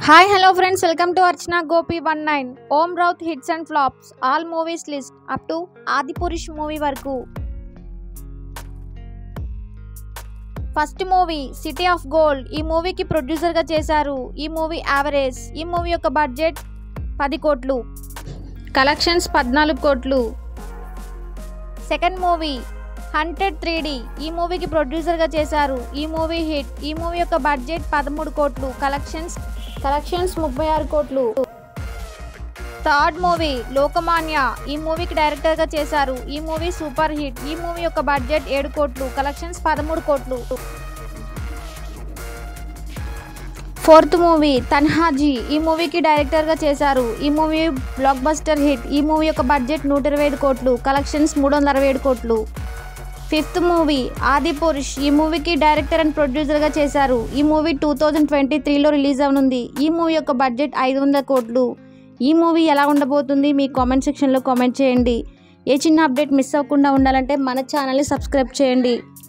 hi hello friends welcome to Archana Gopi one nine Om Raut hits and flops all movies list up to Adipurush movie వరకు first movie city of gold ఈ మూవీకి ప్రొడ్యూసర్గా చేశారు ఈ movie average ఈ movie యొక్క బడ్జెట్ పది కోట్లు కలెక్షన్స్ పద్నాలుగు కోట్లు second movie hundred three D ఈ మూవీకి ప్రొడ్యూసర్గా చేశారు ఈ మూవీ హిట్ ఈ మూవీ యొక్క బడ్జెట్ పదమూడు కోట్లు కలెక్షన్స్ కలెక్షన్స్ ముప్పై ఆరు కోట్లు థర్డ్ మూవీ లోకమాన్య ఈ మూవీకి డైరెక్టర్గా చేశారు ఈ మూవీ సూపర్ హిట్ ఈ మూవీ యొక్క బడ్జెట్ ఏడు కోట్లు కలెక్షన్స్ పదమూడు కోట్లు ఫోర్త్ మూవీ తన్హాజీ ఈ మూవీకి డైరెక్టర్గా చేశారు ఈ మూవీ బ్లాక్ బస్టర్ హిట్ ఈ మూవీ యొక్క బడ్జెట్ నూట ఇరవై ఐదు కోట్లు కలెక్షన్స్ మూడు వందల అరవై ఏడు కోట్లు ఫిఫ్త్ మూవీ ఆది పురుష్ ఈ మూవీకి డైరెక్టర్ అండ్ ప్రొడ్యూసర్గా చేశారు ఈ మూవీ టూ థౌజండ్ ట్వంటీ త్రీలో రిలీజ్ అవనుంది ఈ మూవీ యొక్క బడ్జెట్ ఐదు వందల కోట్లు ఈ మూవీ ఎలా ఉండబోతుంది మీ కామెంట్ సెక్షన్లో కామెంట్ చేయండి ఏ చిన్న అప్డేట్ మిస్ అవ్వకుండా ఉండాలంటే మన ఛానల్ని సబ్స్క్రైబ్ చేయండి